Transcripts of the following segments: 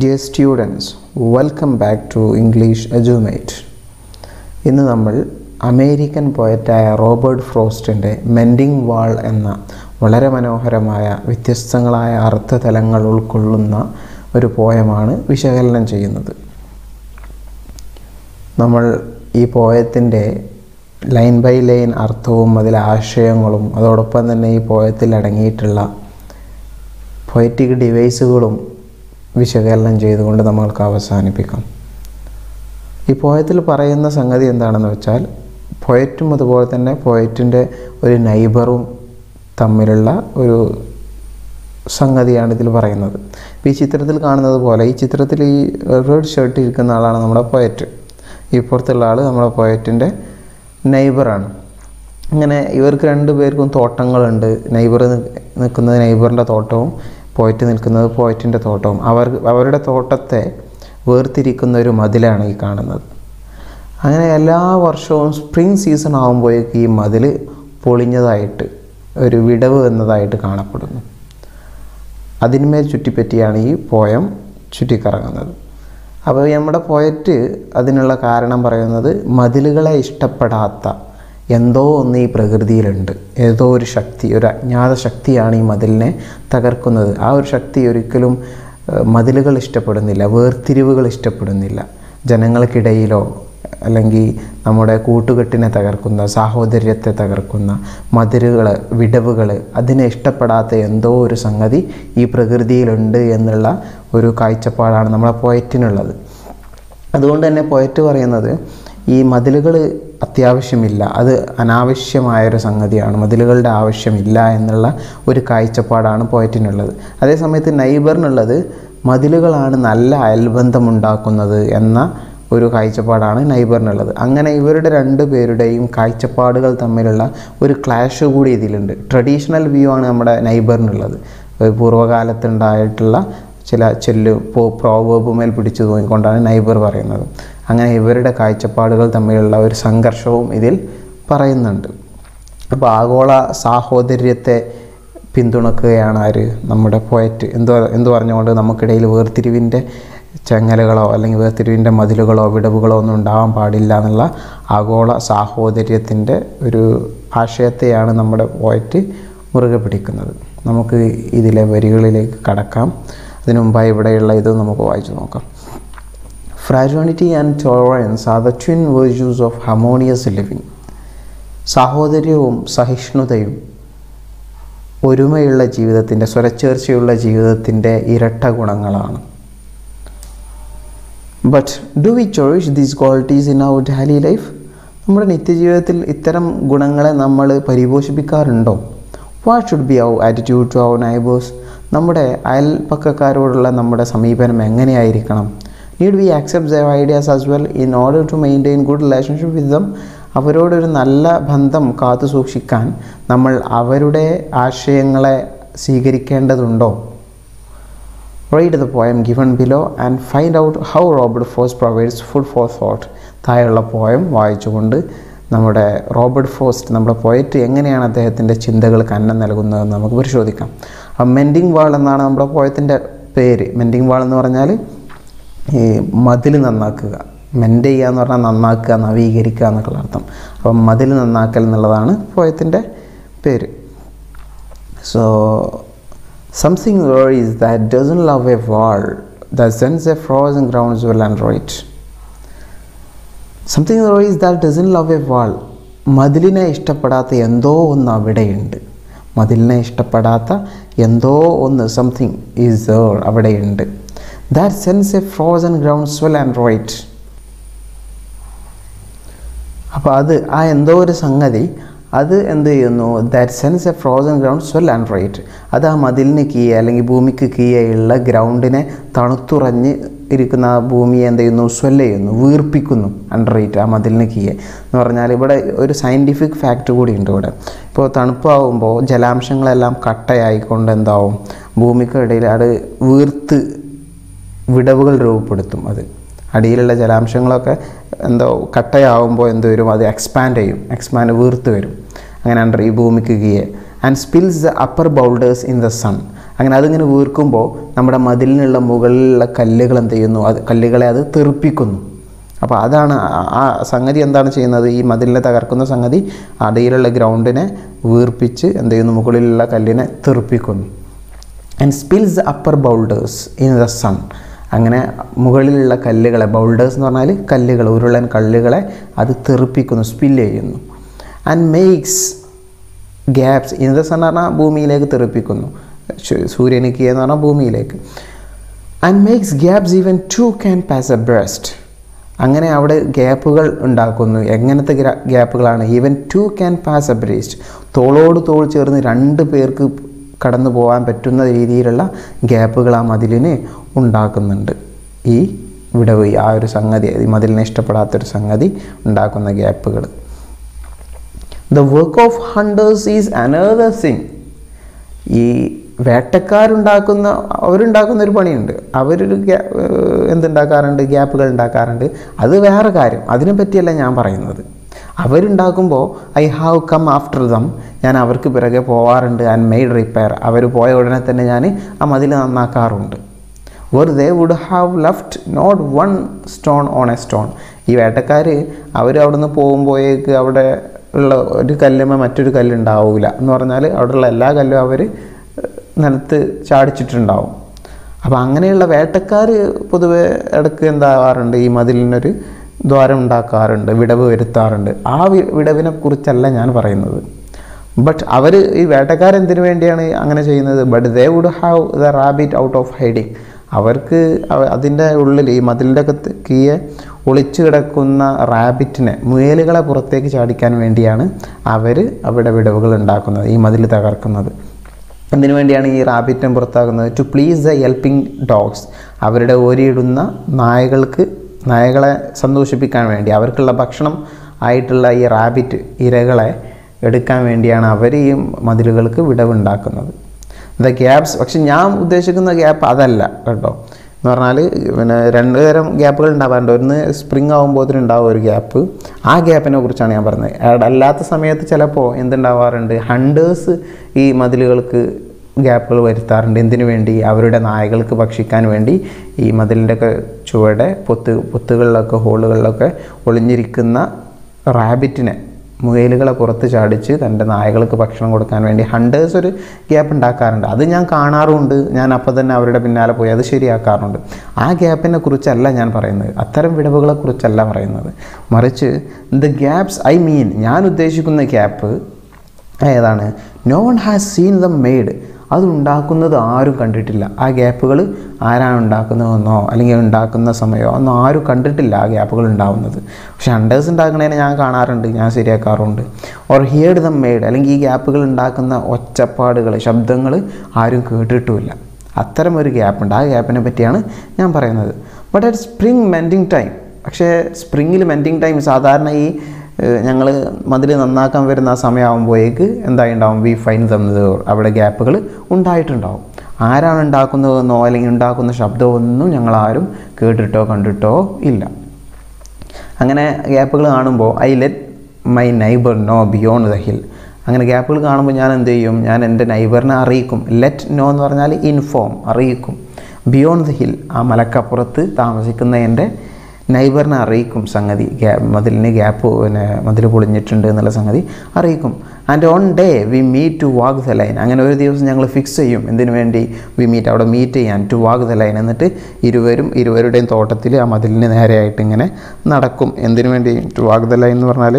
Dear students welcome back to English Edumate ഇന്ന് നമ്മൾ American പോയറ്റായ റോബർട്ട് ഫ്രോസ്റ്റിൻ്റെ മെൻഡിങ് വാൾ എന്ന വളരെ മനോഹരമായ വ്യത്യസ്തങ്ങളായ അർത്ഥതലങ്ങൾ ഉൾക്കൊള്ളുന്ന ഒരു പോയമാണ് വിശകലനം ചെയ്യുന്നത് നമ്മൾ ഈ പോയത്തിൻ്റെ ലൈൻ ബൈ ലൈൻ അർത്ഥവും അതിലെ ആശയങ്ങളും അതോടൊപ്പം തന്നെ ഈ പോയത്തിൽ അടങ്ങിയിട്ടുള്ള പൊയറ്റിക് ഡിവൈസുകളും വിശകലനം ചെയ്തുകൊണ്ട് നമ്മൾക്ക് അവസാനിപ്പിക്കാം ഈ പോയത്തിൽ പറയുന്ന സംഗതി എന്താണെന്ന് വെച്ചാൽ പൊയറ്റും അതുപോലെ തന്നെ പൊയറ്റിൻ്റെ ഒരു നൈബറും തമ്മിലുള്ള ഒരു സംഗതിയാണ് ഇതിൽ പറയുന്നത് ഇപ്പോൾ ഈ ചിത്രത്തിൽ കാണുന്നത് പോലെ ഈ ചിത്രത്തിൽ ഈ റെഡ് ഷർട്ട് ഇരിക്കുന്ന ആളാണ് നമ്മുടെ പൊയറ്റ് ഇപ്പുറത്തുള്ള ആൾ നമ്മുടെ പൊയറ്റിൻ്റെ നൈബറാണ് ഇങ്ങനെ ഇവർക്ക് രണ്ട് പേർക്കും തോട്ടങ്ങളുണ്ട് നൈബർ നിൽക്കുന്നത് നൈബറിൻ്റെ തോട്ടവും പോയിട്ട് നിൽക്കുന്നത് പോയിറ്റിൻ്റെ തോട്ടവും അവർ അവരുടെ തോട്ടത്തെ വേർതിരിക്കുന്ന ഒരു മതിലാണ് ഈ കാണുന്നത് അങ്ങനെ എല്ലാ വർഷവും സ്പ്രിങ് സീസൺ ആകുമ്പോഴേക്ക് ഈ മതിൽ പൊളിഞ്ഞതായിട്ട് ഒരു വിടവ് എന്നതായിട്ട് കാണപ്പെടുന്നു അതിന്മേൽ ചുറ്റിപ്പറ്റിയാണ് ഈ പോയം ചുറ്റിക്കറങ്ങുന്നത് അപ്പോൾ നമ്മുടെ പോയറ്റ് അതിനുള്ള കാരണം പറയുന്നത് മതിലുകളെ ഇഷ്ടപ്പെടാത്ത എന്തോ ഒന്ന് ഈ പ്രകൃതിയിലുണ്ട് ഏതോ ഒരു ശക്തി ഒരു അജ്ഞാത ശക്തിയാണ് ഈ മതിലിനെ തകർക്കുന്നത് ആ ഒരു ശക്തി ഒരിക്കലും മതിലുകൾ ഇഷ്ടപ്പെടുന്നില്ല വേർതിരിവുകൾ ഇഷ്ടപ്പെടുന്നില്ല ജനങ്ങൾക്കിടയിലോ അല്ലെങ്കിൽ നമ്മുടെ കൂട്ടുകെട്ടിനെ തകർക്കുന്ന സാഹോദര്യത്തെ തകർക്കുന്ന മതിലുകൾ വിടവുകൾ അതിനെ ഇഷ്ടപ്പെടാത്ത എന്തോ ഒരു സംഗതി ഈ പ്രകൃതിയിലുണ്ട് എന്നുള്ള ഒരു കാഴ്ചപ്പാടാണ് നമ്മളെ പോയറ്റിനുള്ളത് അതുകൊണ്ട് തന്നെ പോയറ്റ് പറയുന്നത് ഈ മതിലുകൾ അത്യാവശ്യമില്ല അത് അനാവശ്യമായൊരു സംഗതിയാണ് മതിലുകളുടെ ആവശ്യമില്ല എന്നുള്ള ഒരു കാഴ്ചപ്പാടാണ് പോയറ്റിനുള്ളത് അതേസമയത്ത് നൈബറിനുള്ളത് മതിലുകളാണ് നല്ല അയൽബന്ധമുണ്ടാക്കുന്നത് എന്ന ഒരു കാഴ്ചപ്പാടാണ് നൈബറിനുള്ളത് അങ്ങനെ ഇവരുടെ രണ്ട് പേരുടെയും കാഴ്ചപ്പാടുകൾ തമ്മിലുള്ള ഒരു ക്ലാഷ് കൂടി ഇതിലുണ്ട് ട്രഡീഷണൽ വ്യൂ ആണ് നമ്മുടെ നൈബറിനുള്ളത് പൂർവ്വകാലത്തുണ്ടായിട്ടുള്ള ചില ചെല്ലു പ്രോവേബുമേൽ പിടിച്ചു തൂങ്ങിക്കൊണ്ടാണ് നൈബർ പറയുന്നത് അങ്ങനെ ഇവരുടെ കാഴ്ചപ്പാടുകൾ തമ്മിലുള്ള ഒരു സംഘർഷവും ഇതിൽ പറയുന്നുണ്ട് അപ്പോൾ ആഗോള സാഹോദര്യത്തെ പിന്തുണക്കുകയാണ് ആര് നമ്മുടെ പോയറ്റ് എന്തോ എന്തു പറഞ്ഞുകൊണ്ട് നമുക്കിടയിൽ വേർതിരിവിൻ്റെ ചെങ്ങലകളോ അല്ലെങ്കിൽ വേർതിരിവിൻ്റെ മതിലുകളോ വിടവുകളോ ഒന്നും ഉണ്ടാവാൻ പാടില്ല എന്നുള്ള ആഗോള സാഹോദര്യത്തിൻ്റെ ഒരു ആശയത്തെയാണ് നമ്മുടെ പോയറ്റ് മുറുകെ പിടിക്കുന്നത് നമുക്ക് ഇതിലെ വരികളിലേക്ക് കടക്കാം അതിനു മുമ്പായി ഇവിടെയുള്ള ഇത് നമുക്ക് വായിച്ചു നോക്കാം fraternity and tolerance are the twin virtues of harmonious living സാഹോദര്യവും സഹിഷ്ണുതയും ഒരുമയുള്ള ജീവിതത്തിൻ്റെ സ്വരച്ചേർച്ചയുള്ള ജീവിതത്തിൻ്റെ ഇരട്ട ഗുണങ്ങളാണ് but do we choice these qualities in our daily life നമ്മുടെ നിത്യജീവിതത്തിൽ ഇത്തരം ഗുണങ്ങളെ നമ്മൾ പരിപോഷിപ്പിക്കാറുണ്ടോ what should be our attitude to our neighbours നമ്മുടെ അയൽപ്പക്കക്കാരോടുള്ള നമ്മുടെ സമീപനം എങ്ങനെയായിരിക്കണം need we accept the ideas as well in order to maintain good relationship with them അവരോടൊരു നല്ല ബന്ധം കാത്തു സൂക്ഷിക്കാൻ നമ്മൾ അവരുടെ ആശയങ്ങളെ സ്വീകരിക്കേണ്ടതുണ്ടോ read the poem given below and find out how Robert Frost provides food for thought താഴെയുള്ള പോയം വായിച്ചുകൊണ്ട് നമ്മുടെ റോബർട്ട് ഫോസ്റ്റ് നമ്മുടെ പോയറ്റ് എങ്ങനെയാണ് അദ്ദേഹത്തിൻ്റെ ചിന്തകൾക്ക് അന്നം നൽകുന്നതെന്ന് നമുക്ക് പരിശോധിക്കാം മെൻഡിങ് വാൾ എന്നാണ് നമ്മുടെ പോയത്തിൻ്റെ പേര് മെൻഡിങ് വാൾ എന്ന് പറഞ്ഞാൽ ഈ മതിൽ നന്നാക്കുക മെൻഡ് ചെയ്യുക എന്ന് പറഞ്ഞാൽ നന്നാക്കുക നവീകരിക്കുക എന്നൊക്കെയുള്ള അർത്ഥം അപ്പം മതിൽ നന്നാക്കൽ എന്നുള്ളതാണ് പോയത്തിൻ്റെ പേര് so something is that doesn't love a wall the sends a frozen grounds well and right something is that doesn't love a wall മതിലിനെ ഇഷ്ടപ്പെടാത്ത എന്തോ ഒന്ന് അവിടെയുണ്ട് മതിലിനെ ഇഷ്ടപ്പെടാത്ത എന്തോ ഒന്ന് സംതിങ് ഈസ് അവിടെയുണ്ട് that sends a frozen ground swell and right അപ്പോൾ അത് ആ എന്തോ ഒരു സംഗതി അത് എന്ത് ചെയ്യുന്നു that sends a frozen ground swell and right അത് ആ മതിലിന് കീഴെ അല്ലെങ്കിൽ ഭൂമിക്ക് കീഴെയുള്ള ഗ്രൗണ്ടിനെ തണുത്തുറഞ്ഞ് ഇരിക്കുന്ന ആ ഭൂമിയെ എന്ത് ചെയ്യുന്നു സ്വെൽ ചെയ്യുന്നു വീർപ്പിക്കുന്നു അണ്ടർ റൈറ്റ് ആ മതിലിന് കീഴെ എന്ന് പറഞ്ഞാൽ ഇവിടെ ഒരു സയൻറ്റിഫിക് ഫാക്റ്റ് കൂടി ഉണ്ട് ഇവിടെ ഇപ്പോൾ തണുപ്പാകുമ്പോൾ ജലാംശങ്ങളെല്ലാം കട്ടയായിക്കൊണ്ട് എന്താവും ഭൂമിക്കിടയിൽ അത് വീർത്ത് വിടവുകൾ രൂപപ്പെടുത്തും അത് അടിയിലുള്ള ജലാംശങ്ങളൊക്കെ എന്തോ കട്ടയാവുമ്പോൾ എന്ത് വരും അത് എക്സ്പാൻഡ് ചെയ്യും എക്സ്പാൻഡ് വീർത്ത് വരും അങ്ങനെ അണ്ടർ ഈ ഭൂമിക്ക് കീഴെ and spills the upper boulders in the sun അങ്ങനെ അതിങ്ങനെ വീർക്കുമ്പോൾ നമ്മുടെ മതിലിനുള്ള മുകളിലുള്ള കല്ലുകൾ എന്ത് ചെയ്യുന്നു അത് കല്ലുകളെ അത് തെറിപ്പിക്കുന്നു അപ്പോൾ അതാണ് ആ- ആ സംഗതി എന്താണ് ചെയ്യുന്നത് ഈ മതിലിനെ തകർക്കുന്ന സംഗതി അടിയിലുള്ള ഗ്രൗണ്ടിനെ വീർപ്പിച്ച് എന്ത് ചെയ്യുന്നു മുകളിലുള്ള കല്ലിനെ തെറിപ്പിക്കുന്നു and spills upper boulders in the sun അങ്ങനെ മുകളിലുള്ള കല്ലുകളെ ബൗൾഡേഴ്സ് എന്ന് പറഞ്ഞാൽ കല്ലുകൾ ഉരുളൻ കല്ലുകളെ അത് തെറിപ്പിക്കുന്നു സ്പില്ല് ചെയ്യുന്നു and makes gaps in the sun എന്ന് പറഞ്ഞാൽ ഭൂമിയിലേക്ക് തെറിപ്പിക്കുന്നു ശു- സൂര്യനിക്ക് എന്ന് പറഞ്ഞാൽ ഭൂമിയിലേക്ക് and makes gaps even two can pass abreast അങ്ങനെ അവിടെ ഗ്യാപ്പുകൾ ഉണ്ടാക്കുന്നു എങ്ങനത്തെ ഗ്രാ- ഗ്യാപ്പുകളാണ് even two can pass abreast തോളോട് തോൾ ചേർന്ന് രണ്ട് പേർക്ക് കടന്നു പോകാൻ പറ്റുന്ന രീതിയിലുള്ള ഗ്യാപ്പുകൾ ആ മതിലിന് ഉണ്ടാക്കുന്നുണ്ട് ഈ വിടവ് ആ ഒരു സംഗതി ഈ മതിലിനെ ഇഷ്ടപ്പെടാത്തൊരു സംഗതി ഉണ്ടാക്കുന്ന ഗ്യാപ്പുകൾ the work of hunters is another thing ഈ വേട്ടക്കാരുണ്ടാക്കുന്ന അവരുണ്ടാക്കുന്ന ഒരു പണിയുണ്ട് അവരൊരു ഗ്യാ- ഏഹ് എന്തുണ്ടാക്കാറുണ്ട് ഗ്യാപ്പുകൾ ഉണ്ടാക്കാറുണ്ട് അത് വേറെ കാര്യം അതിനെ പറ്റിയല്ല ഞാൻ പറയുന്നത് അവരുണ്ടാക്കുമ്പോൾ I have come after them ഞാൻ അവർക്ക് പിറകെ പോവാറുണ്ട് ആൻഡ് മെയ്ഡ് റിപ്പയർ അവർ പോയ ഉടനെ തന്നെ ഞാൻ ആ മതിൽ നന്നാക്കാറുണ്ട് where they would have left not one stone on a stone ഈ വേട്ടക്കാർ അവർ അവിടെ നിന്ന് പോകുമ്പോഴേക്ക് അവിടെ ഉള്ള ഒരു കല്ലുമ്മ മറ്റൊരു കല്ലുണ്ടാവില്ല എന്ന് പറഞ്ഞാൽ അവിടെയുള്ള എല്ലാ കല്ലും അവർ നിലത്ത് ചാടിച്ചിട്ടുണ്ടാവും അപ്പോൾ അങ്ങനെയുള്ള വേട്ടക്കാർ പൊതുവെ ഇടയ്ക്ക് എന്താവാറുണ്ട് ഈ മതിലിനൊരു ദ്വാരം ഉണ്ടാക്കാറുണ്ട് വിടവ് വരുത്താറുണ്ട് ആ വി- വിടവിനെ കുറിച്ചല്ല ഞാൻ പറയുന്നത് ബട്ട് അവർ ഈ വേട്ടക്കാരെന്തിനു വേണ്ടിയാണ് അങ്ങനെ ചെയ്യുന്നത് but they would have the rabbit out of hiding അവർക്ക് അവ- അതിൻ്റെ ഉള്ളിൽ ഈ മതിലിൻ്റെ ഒക്കെ ത- കീഴെ ഒളിച്ചു കിടക്കുന്ന റാബിറ്റിനെ മുയലുകളെ പുറത്തേക്ക് ചാടിക്കാൻ വേണ്ടിയാണ് അവർ അവിടെ വിടവുകൾ ഉണ്ടാക്കുന്നത് ഈ മതിൽ തകർക്കുന്നത് എന്തിനു വേണ്ടിയാണ് ഈ റാബിറ്റിനെ പുറത്താക്കുന്നത് to please the helping dogs അവരുടെ ഓരിയിടുന്ന നായകൾക്ക് നായകളെ സന്തോഷിപ്പിക്കാൻ വേണ്ടി അവർക്കുള്ള ഭക്ഷണം ആയിട്ടുള്ള ഈ റാബിറ്റ് ഇരകളെ എടുക്കാൻ വേണ്ടിയാണ് അവർ ഈ മതിലുകൾക്ക് വിടവുണ്ടാക്കുന്നത് ദ ഗ്യാപ്സ് പക്ഷെ ഞാൻ ഉദ്ദേശിക്കുന്ന ഗ്യാപ്പ് അതല്ല കേട്ടോ എന്ന് പറഞ്ഞാൽ പിന്നെ രണ്ട് തരം ഗ്യാപ്പുകൾ ഉണ്ടാവാറുണ്ട് ഒന്ന് സ്പ്രിങ് ആകുമ്പോൾ ഉണ്ടാവും ഒരു ഗ്യാപ്പ് ആ ഗ്യാപ്പിനെ കുറിച്ചാണ് ഞാൻ പറഞ്ഞത് അ- അല്ലാത്ത സമയത്ത് ചിലപ്പോൾ എന്തുണ്ടാവാറുണ്ട് ഹണ്ടേഴ്സ് ഈ മതിലുകൾക്ക് ഗ്യാപ്പുകൾ വരുത്താറുണ്ട് എന്തിനു വേണ്ടി അവരുടെ നായകൾക്ക് ഭക്ഷിക്കാൻ വേണ്ടി ഈ മതിലിൻ്റെ ഒക്കെ ചുവടെ പൊത്ത് പൊത്തുകളിലൊക്കെ ഹോളുകളിലൊക്കെ ഒളിഞ്ഞിരിക്കുന്ന റാബിറ്റിനെ മുയലുകളെ പുറത്ത് ചാടിച്ച് തൻ്റെ നായകൾക്ക് ഭക്ഷണം കൊടുക്കാൻ വേണ്ടി ഹണ്ടേഴ്സ് ഒരു ഗ്യാപ്പ് ഉണ്ടാക്കാറുണ്ട് അത് ഞാൻ കാണാറുമുണ്ട് ഞാൻ അപ്പോൾ തന്നെ അവരുടെ പിന്നാലെ പോയി അത് ശരിയാക്കാറുണ്ട് ആ ഗ്യാപ്പിനെ കുറിച്ചല്ല ഞാൻ പറയുന്നത് അത്തരം വിടവുകളെ കുറിച്ചല്ല പറയുന്നത് മറിച്ച് ദ ഗ്യാപ്സ് ഐ മീൻ ഞാൻ ഉദ്ദേശിക്കുന്ന ഗ്യാപ്പ് ഏതാണ് no one has seen the made അത് ഉണ്ടാക്കുന്നത് ആരും കണ്ടിട്ടില്ല ആ ഗ്യാപ്പുകൾ ആരാണ് ഉണ്ടാക്കുന്നതെന്നോ അല്ലെങ്കിൽ ഉണ്ടാക്കുന്ന സമയമോ ഒന്നും ആരും കണ്ടിട്ടില്ല ആ ഗ്യാപ്പുകൾ ഉണ്ടാവുന്നത് പക്ഷെ അണ്ടേഴ്സ് ഉണ്ടാക്കുന്നതിനെ ഞാൻ കാണാറുണ്ട് ഞാൻ ശരിയാക്കാറുണ്ട് ഓർ ഹിയർഡ് ദ മെയ്ഡ് അല്ലെങ്കിൽ ഈ ഗ്യാപ്പുകൾ ഉണ്ടാക്കുന്ന ഒച്ചപ്പാടുകൾ ശബ്ദങ്ങൾ ആരും കേട്ടിട്ടുമില്ല അത്തരം ഒരു ഗ്യാപ്പുണ്ട് ആ ഗ്യാപ്പിനെ പറ്റിയാണ് ഞാൻ പറയുന്നത് but at spring mending time പക്ഷേ സ്പ്രിങ്ങിൽ മെൻഡിങ് ടൈം സാധാരണ ഈ ഞങ്ങൾ മതിൽ നന്നാക്കാൻ വരുന്ന ആ സമയമാകുമ്പോഴേക്ക് എന്തായി ഉണ്ടാവും വി ഫൈൻ ദം അവിടെ ഗ്യാപ്പുകൾ ഉണ്ടായിട്ടുണ്ടാവും ആരാണ് ഉണ്ടാക്കുന്നതെന്നോ അല്ലെങ്കിൽ ഉണ്ടാക്കുന്ന ശബ്ദമോ ഒന്നും ഞങ്ങൾ ആരും കേട്ടിട്ടോ കണ്ടിട്ടോ ഇല്ല അങ്ങനെ ഗ്യാപ്പുകൾ കാണുമ്പോൾ I let my neighbour know beyond the hill അങ്ങനെ ഗ്യാപ്പുകൾ കാണുമ്പോൾ ഞാൻ എന്ത് ചെയ്യും ഞാൻ എൻ്റെ നൈബറിനെ അറിയിക്കും ലെറ്റ് നോ എന്ന് പറഞ്ഞാൽ ഇൻഫോം അറിയിക്കും ബിയോണ്ട് ദ ഹിൽ ആ മലക്കപ്പുറത്ത് താമസിക്കുന്ന എൻ്റെ നൈബറിനെ അറിയിക്കും സംഗതി ഗ്യാ മതിലിന് ഗ്യാപ്പ് പിന്നെ മതിൽ പൊളിഞ്ഞിട്ടുണ്ട് എന്നുള്ള സംഗതി അറിയിക്കും and on day we meet to walk the line അങ്ങനെ ഒരു ദിവസം ഞങ്ങൾ ഫിക്സ് ചെയ്യും എന്തിനു വേണ്ടി വി മീറ്റ് അവിടെ മീറ്റ് ചെയ്യാൻ ടു വാക്ക് ദ ലൈൻ എന്നിട്ട് ഇരുവരും ഇരുവരുടെയും തോട്ടത്തിൽ ആ മതിലിന് നേരെയായിട്ട് ഇങ്ങനെ നടക്കും എന്തിനു വേണ്ടി ടു വാക്ക് ദ ലൈൻ എന്ന് പറഞ്ഞാൽ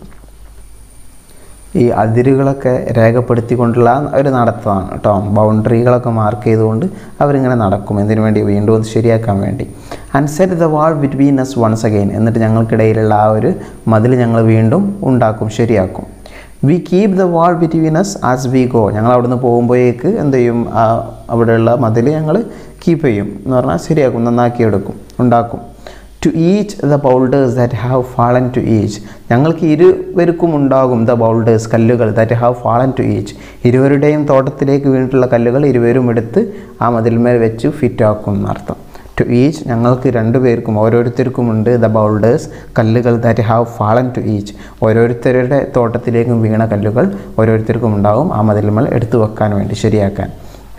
ഈ അതിരുകളൊക്കെ രേഖപ്പെടുത്തിക്കൊണ്ടുള്ള ഒരു നടത്തമാണ് കേട്ടോ ബൗണ്ടറികളൊക്കെ മാർക്ക് ചെയ്തുകൊണ്ട് അവരിങ്ങനെ നടക്കും എന്തിനു വേണ്ടി വീണ്ടും അത് ശരിയാക്കാൻ വേണ്ടി and set the wall between us once again എന്നിട്ട് ഞങ്ങൾക്കിടയിലുള്ള ആ ഒരു മതിൽ ഞങ്ങൾ വീണ്ടും ഉണ്ടാക്കും ശരിയാക്കും we keep the wall between us as we go ഞങ്ങൾ അവിടുന്ന് പോകുമ്പോഴേക്ക് എന്ത് ചെയ്യും ആ അവിടെയുള്ള മതിൽ ഞങ്ങൾ കീപ്പ് ചെയ്യും എന്ന് പറഞ്ഞാൽ ശരിയാക്കും നന്നാക്കിയെടുക്കും ഉണ്ടാക്കും to each the boulders that have fallen to each ഞങ്ങൾക്ക് ഇരുവർക്കും ഉണ്ടാകും ദ ബൗൾഡേഴ്സ് കല്ലുകൾ that have fallen to each ഇരുവരുടെയും തോട്ടത്തിലേക്ക് വീണിട്ടുള്ള കല്ലുകൾ ഇരുവരും എടുത്ത് ആ മതിൽമേൽ വെച്ച് ഫിറ്റാക്കും എന്നർത്ഥം ടു ഈച്ച് ഞങ്ങൾക്ക് രണ്ടുപേർക്കും ഓരോരുത്തർക്കുമുണ്ട് ദ ബൗൾഡേഴ്സ് കല്ലുകൾ that have fallen to each ഓരോരുത്തരുടെ തോട്ടത്തിലേക്കും വീണ കല്ലുകൾ ഓരോരുത്തർക്കും ഉണ്ടാകും ആ മതിൽമേൽ എടുത്തു വെക്കാൻ വേണ്ടി ശരിയാക്കാൻ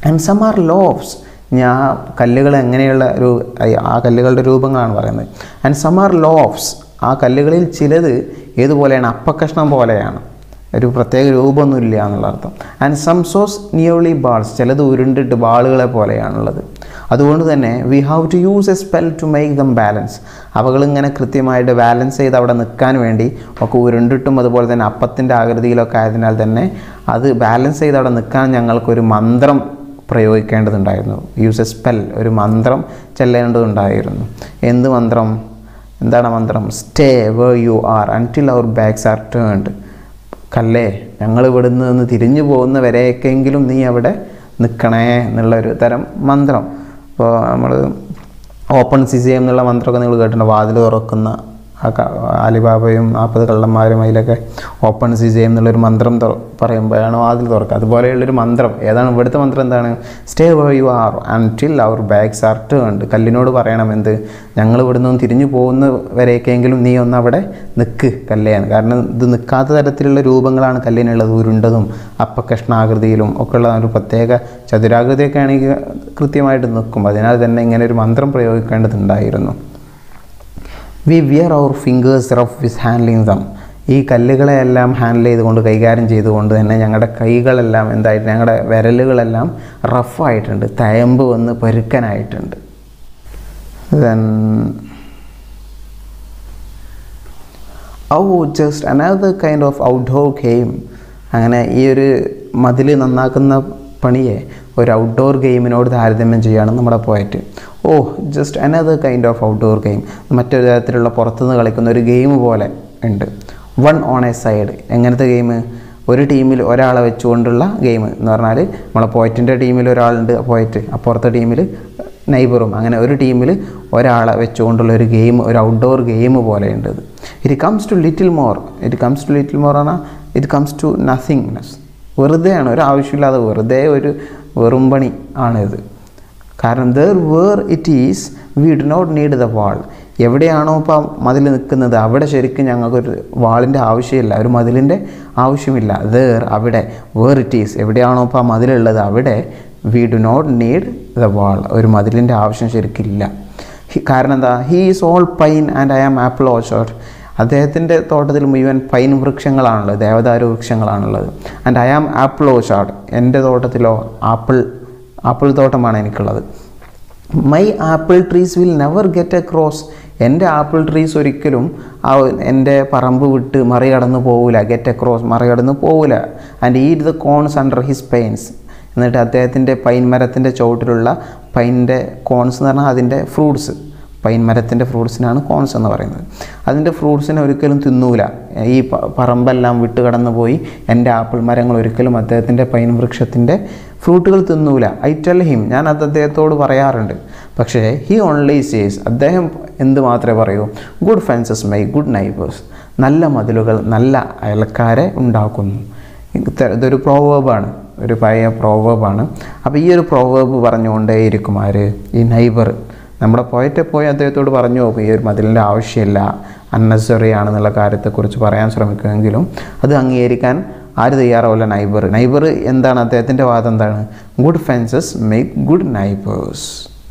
ആൻഡ് സം ആർ ലോവ്സ് ഞാൻ കല്ലുകൾ എങ്ങനെയുള്ള ഒരു ആ കല്ലുകളുടെ രൂപങ്ങളാണ് പറയുന്നത് ആൻഡ് സം ആർ ലോവ്സ് ആ കല്ലുകളിൽ ചിലത് ഏതുപോലെയാണ് അപ്പക്കഷ്ണം പോലെയാണ് ഒരു പ്രത്യേക രൂപമൊന്നുമില്ല എന്നുള്ള അർത്ഥം and some so nearly balls ചിലത് ഉരുണ്ടിട്ട് ബാളുകളെ പോലെയാണുള്ളത് അതുകൊണ്ട് തന്നെ we have to use a spell to make them balance അവകളിങ്ങനെ കൃത്യമായിട്ട് ബാലൻസ് ചെയ്ത് അവിടെ നിൽക്കാൻ വേണ്ടി ഒക്കെ ഉരുണ്ടിട്ടും അതുപോലെ തന്നെ അപ്പത്തിൻ്റെ ആകൃതിയിലൊക്കെ ആയതിനാൽ തന്നെ അത് ബാലൻസ് ചെയ്ത് അവിടെ നിൽക്കാൻ ഞങ്ങൾക്കൊരു മന്ത്രം പ്രയോഗിക്കേണ്ടതുണ്ടായിരുന്നു യൂസ് എ സ്പെൽ ഒരു മന്ത്രം ചെല്ലേണ്ടതുണ്ടായിരുന്നു എന്ത് മന്ത്രം എന്താണ് ആ മന്ത്രം stay where you are until our backs are turned കല്ലേ ഞങ്ങൾ ഇവിടുന്ന് നിന്ന് തിരിഞ്ഞു പോകുന്ന വരെയൊക്കെങ്കിലും നീ അവിടെ നിൽക്കണേ എന്നുള്ള ഒരു തരം മന്ത്രം ഇപ്പോൾ നമ്മൾ ഓപ്പൺ സിസി എന്നുള്ള മന്ത്രമൊക്കെ നിങ്ങൾ കേട്ടിട്ടുണ്ട് വാതിൽ തുറക്കുന്ന ആ ക- അലിബാബയും നാൽപ്പത് കള്ളന്മാരും അതിലൊക്കെ ഓപ്പൺ സിസി എന്നുള്ളൊരു മന്ത്രം തുറ പറയുമ്പോഴാണ് വാതിൽ തുറക്കുക അതുപോലെയുള്ളൊരു മന്ത്രം ഏതാണ് ഇവിടുത്തെ മന്ത്രം എന്താണ് stay where you are until our backs are turned കല്ലിനോട് പറയണം എന്ത് ഞങ്ങൾ ഇവിടുന്ന് ഒന്ന് തിരിഞ്ഞു പോകുന്ന വരെയൊക്കെയെങ്കിലും നീ ഒന്ന് അവിടെ നിൽക്ക് കല്ലേന്ന് കാരണം ഇത് നിൽക്കാത്ത തരത്തിലുള്ള രൂപങ്ങളാണ് കല്ലിനുള്ളത് ഉരുണ്ടതും അപ്പക്കഷ്ണാകൃതിയിലും ഒക്കെ ഉള്ള ഒരു പ്രത്യേക ചതുരാകൃതിയൊക്കെ ആണെങ്കിൽ കൃത്യമായിട്ട് നിൽക്കും അതിനാൽ തന്നെ ഇങ്ങനെ ഒരു മന്ത്രം പ്രയോഗിക്കേണ്ടതുണ്ടായിരുന്നു we wear our fingers rough with handling them ഈ കല്ലുകളെല്ലാം ഹാൻഡിൽ ചെയ്തുകൊണ്ട് കൈകാര്യം ചെയ്തുകൊണ്ട് തന്നെ ഞങ്ങളുടെ കൈകളെല്ലാം എന്തായിട്ട് ഞങ്ങളുടെ വിരലുകളെല്ലാം റഫായിട്ടുണ്ട് തയമ്പ് വന്ന് പരുക്കനായിട്ടുണ്ട് then oh just another kind of outdoor game അങ്ങനെ ഈ ഒരു മതിൽ നന്നാക്കുന്ന പണിയെ ഒരു ഔട്ട്ഡോർ ഗെയിമിനോട് താരതമ്യം ചെയ്യുകയാണ് നമ്മുടെ poet oh just another kind of outdoor game മറ്റൊരു തരത്തിലുള്ള പുറത്തുനിന്ന് കളിക്കുന്ന ഒരു ഗെയിം പോലെ ഉണ്ട് വൺ ഓൺ എ സൈഡ് എങ്ങനത്തെ ഗെയിം ഒരു ടീമിൽ ഒരാളെ വെച്ചുകൊണ്ടുള്ള ഗെയിം എന്ന് പറഞ്ഞാൽ നമ്മളെ പോയറ്റിൻ്റെ ടീമിൽ ഒരാളുണ്ട് പോയറ്റ് അപ്പുറത്തെ ടീമിൽ നൈബറും അങ്ങനെ ഒരു ടീമിൽ ഒരാളെ വെച്ചുകൊണ്ടുള്ള ഒരു ഗെയിം ഒരു ഔട്ട്ഡോർ ഗെയിം പോലെയുണ്ട് ഇത് it comes to little more it comes to little more പറഞ്ഞാൽ ഇറ്റ് കംസ് ടു നത്തിങ്നെസ് വെറുതെയാണ് ഒരു ആവശ്യമില്ലാതെ വെറുതെ ഒരു വെറും പണി ആണിത് കാരണം there where it is we do not need the wall എവിടെയാണോ ഇപ്പോൾ മതിൽ നിൽക്കുന്നത് അവിടെ ശരിക്കും ഞങ്ങൾക്കൊരു വാളിൻ്റെ ആവശ്യമില്ല ഒരു മതിലിൻ്റെ ആവശ്യമില്ല ദർ അവിടെ വേർ ഇറ്റ് ഈസ് എവിടെയാണോ ഇപ്പോൾ ആ മതിലുള്ളത് അവിടെ we do not need the wall ഒരു മതിലിൻ്റെ ആവശ്യം ശരിക്കില്ല ഹി- കാരണം എന്താ he is all pine and I am apple orchard അദ്ദേഹത്തിൻ്റെ തോട്ടത്തിൽ മുഴുവൻ പൈൻ വൃക്ഷങ്ങളാണുള്ളത് ദേവദാരു വൃക്ഷങ്ങളാണുള്ളത് and I am apple orchard എൻ്റെ തോട്ടത്തിലോ ആപ്പിൾ ആപ്പിൾ തോട്ടമാണ് എനിക്കുള്ളത് my apple trees will never get across എൻ്റെ ആപ്പിൾ ട്രീസ് ഒരിക്കലും ആ എൻ്റെ പറമ്പ് വിട്ട് മറികടന്ന് പോവില്ല ഗെറ്റ് എ ക്രോസ് മറികടന്ന് പോവില്ല and eat the cones under his pines എന്നിട്ട് അദ്ദേഹത്തിൻ്റെ പൈൻ മരത്തിൻ്റെ ചുവട്ടിലുള്ള പൈൻ്റെ കോൺസ് എന്ന് പറഞ്ഞാൽ അതിൻ്റെ ഫ്രൂട്ട്സ് പൈൻ മരത്തിൻ്റെ ഫ്രൂട്ട്സിനാണ് കോൺസ് എന്ന് പറയുന്നത് അതിൻ്റെ ഫ്രൂട്ട്സിനെ ഒരിക്കലും തിന്നൂല ഈ പ- പറമ്പെല്ലാം വിട്ട് കടന്നു പോയി എൻ്റെ ആപ്പിൾ മരങ്ങൾ ഒരിക്കലും അദ്ദേഹത്തിൻ്റെ പൈൻ വൃക്ഷത്തിൻ്റെ ഫ്രൂട്ടുകൾ തിന്നൂല ഐ ടെൽ ഹിം ഞാൻ അത് അദ്ദേഹത്തോട് പറയാറുണ്ട് പക്ഷേ ഹി ഓൺലി സേസ് അദ്ദേഹം എന്ത് മാത്രമേ പറയൂ good fences my good neighbours നല്ല മതിലുകൾ നല്ല അയൽക്കാരെ ഉണ്ടാക്കുന്നു ഇത് ഇതൊരു പ്രോവേബാണ് ഒരു പഴയ പ്രോവേബാണ് അപ്പോൾ ഈ ഒരു പ്രോവേബ് പറഞ്ഞുകൊണ്ടേയിരിക്കും ആര് ഈ നൈബർ നമ്മുടെ പോയറ്റെ പോയി അദ്ദേഹത്തോട് പറഞ്ഞു നോക്കും ഈ ഒരു മതിലിൻ്റെ ആവശ്യമില്ല അൺനെസറി ആണെന്നുള്ള കാര്യത്തെക്കുറിച്ച് പറയാൻ ശ്രമിക്കുമെങ്കിലും അത് അംഗീകരിക്കാൻ ആര് തയ്യാറാവില്ല നൈബർ നൈബർ എന്താണ് അദ്ദേഹത്തിൻ്റെ വാദം എന്താണ് good fences make good neighbours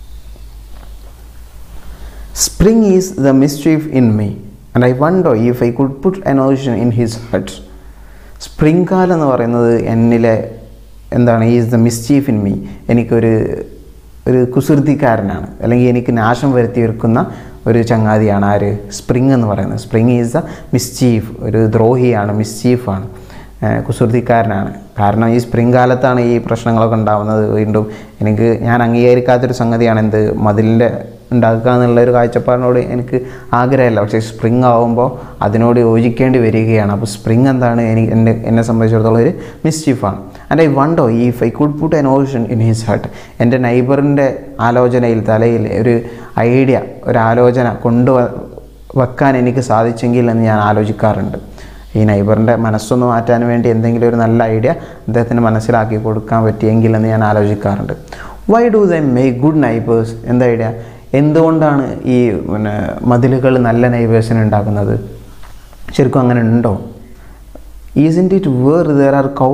Spring is the mischief in me, and I wonder if I could put an ocean in his heart. Spring കാലം എന്ന് പറയുന്നത് എന്നിലെ എന്താണ് is the mischief in me എനിക്കൊരു ഒരു കുസൃതിക്കാരനാണ് അല്ലെങ്കിൽ എനിക്ക് നാശം വരുത്തി വെക്കുന്ന ഒരു ചങ്ങാതിയാണ് ആര് സ്പ്രിങ് എന്ന് പറയുന്നത് സ്പ്രിങ് ഈസ് ദ മിസ്ചീഫ് ഒരു ദ്രോഹിയാണ് മിസ്ചീഫാണ് ഏഹ് കുസൃതിക്കാരനാണ് കാരണം ഈ സ്പ്രിംഗ് കാലത്താണ് ഈ പ്രശ്നങ്ങളൊക്കെ ഉണ്ടാവുന്നത് വീണ്ടും എനിക്ക് ഞാൻ അംഗീകരിക്കാത്തൊരു സംഗതിയാണ് എന്ത് മതിലിൻ്റെ ഉണ്ടാക്കുക എന്നുള്ള ഒരു കാഴ്ചപ്പാടിനോട് എനിക്ക് ആഗ്രഹമില്ല പക്ഷേ സ്പ്രിംഗ് ആകുമ്പോൾ അതിനോട് യോജിക്കേണ്ടി വരികയാണ് അപ്പോൾ സ്പ്രിംഗ് എന്താണ് എനിക്ക് എന്നെ എന്നെ സംബന്ധിച്ചിടത്തോളം ഒരു മിസ്ചീഫാണ് and I wonder if I could put an ocean in his heart എൻ്റെ നൈബറിൻ്റെ ആലോചനയിൽ തലയിൽ ഒരു ഐഡിയ ഒരു ആലോചന കൊണ്ടു വെക്കാൻ എനിക്ക് സാധിച്ചെങ്കിൽ എന്ന് ഞാൻ ആലോചിക്കാറുണ്ട് ഈ നൈബറിൻ്റെ മനസ്സൊന്ന് മാറ്റാൻ വേണ്ടി എന്തെങ്കിലും ഒരു നല്ല ഐഡിയ അദ്ദേഹത്തിന് മനസ്സിലാക്കി കൊടുക്കാൻ പറ്റിയെങ്കിൽ എന്ന് ഞാൻ ആലോചിക്കാറുണ്ട് why do the make good neighbours എന്താ ഐഡിയ എന്തുകൊണ്ടാണ് ഈ പിന്നെ മതിലുകൾ നല്ല നൈബേഴ്സിനെ ഉണ്ടാക്കുന്നത് ശരിക്കും അങ്ങനെ ഉണ്ടോ isn't it where there are cows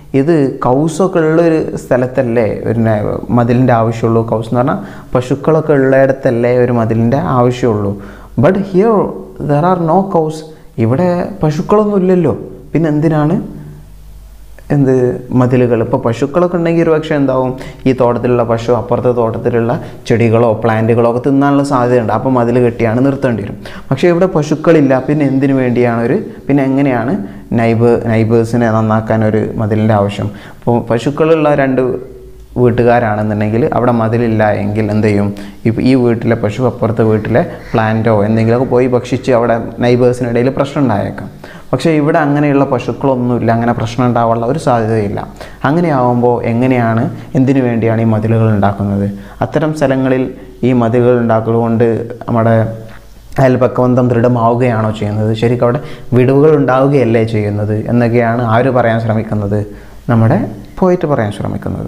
ഇത് കൗസൊക്കെ ഉള്ളൊരു സ്ഥലത്തല്ലേ ഒരു ന- മതിലിൻ്റെ ആവശ്യമുള്ളൂ കൗസ് എന്ന് പറഞ്ഞാൽ പശുക്കളൊക്കെ ഉള്ളിടത്തല്ലേ ഒരു മതിലിൻ്റെ ആവശ്യമുള്ളൂ but here there are no cows ഇവിടെ പശുക്കളൊന്നും ഇല്ലല്ലോ പിന്നെ എന്തിനാണ് എന്ത് മതിലുകൾ ഇപ്പോൾ പശുക്കളൊക്കെ ഉണ്ടെങ്കിൽ ഒരു പക്ഷേ എന്താവും ഈ തോട്ടത്തിലുള്ള പശു അപ്പുറത്തെ തോട്ടത്തിലുള്ള ചെടികളോ പ്ലാന്റുകളോ ഒക്കെ തിന്നാനുള്ള സാധ്യതയുണ്ട് അപ്പോൾ മതിൽ കെട്ടിയാണ് നിർത്തേണ്ടി വരും പക്ഷേ ഇവിടെ പശുക്കളില്ല പിന്നെ എന്തിനു വേണ്ടിയാണ് ഒരു പിന്നെ എങ്ങനെയാണ് നൈബ് നൈബേഴ്സിനെ നന്നാക്കാൻ ഒരു മതിലിൻ്റെ ആവശ്യം അപ്പോൾ പശുക്കളുള്ള രണ്ട് വീട്ടുകാരാണെന്നുണ്ടെങ്കിൽ അവിടെ മതിലില്ല എങ്കിൽ എന്ത് ചെയ്യും ഇപ്പം ഈ വീട്ടിലെ പശു അപ്പുറത്തെ വീട്ടിലെ പ്ലാന്റോ എന്തെങ്കിലുമൊക്കെ പോയി ഭക്ഷിച്ച് അവിടെ നൈബേഴ്സിനിടയിൽ പ്രശ്നം ഉണ്ടായേക്കാം പക്ഷേ ഇവിടെ അങ്ങനെയുള്ള പശുക്കളൊന്നുമില്ല അങ്ങനെ പ്രശ്നം ഉണ്ടാവാനുള്ള ഒരു സാധ്യതയില്ല അങ്ങനെയാവുമ്പോൾ എങ്ങനെയാണ് എന്തിനു വേണ്ടിയാണ് ഈ മതിലുകൾ ഉണ്ടാക്കുന്നത് അത്തരം സ്ഥലങ്ങളിൽ ഈ മതിലുകൾ ഉണ്ടാക്കുന്നതുകൊണ്ട് നമ്മുടെ അയൽപക്കബന്ധം ദൃഢമാവുകയാണോ ചെയ്യുന്നത് ശരിക്കും അവിടെ വിടവുകൾ ഉണ്ടാവുകയല്ലേ ചെയ്യുന്നത് എന്നൊക്കെയാണ് ആര് പറയാൻ ശ്രമിക്കുന്നത് നമ്മുടെ പോയിട്ട് പറയാൻ ശ്രമിക്കുന്നത്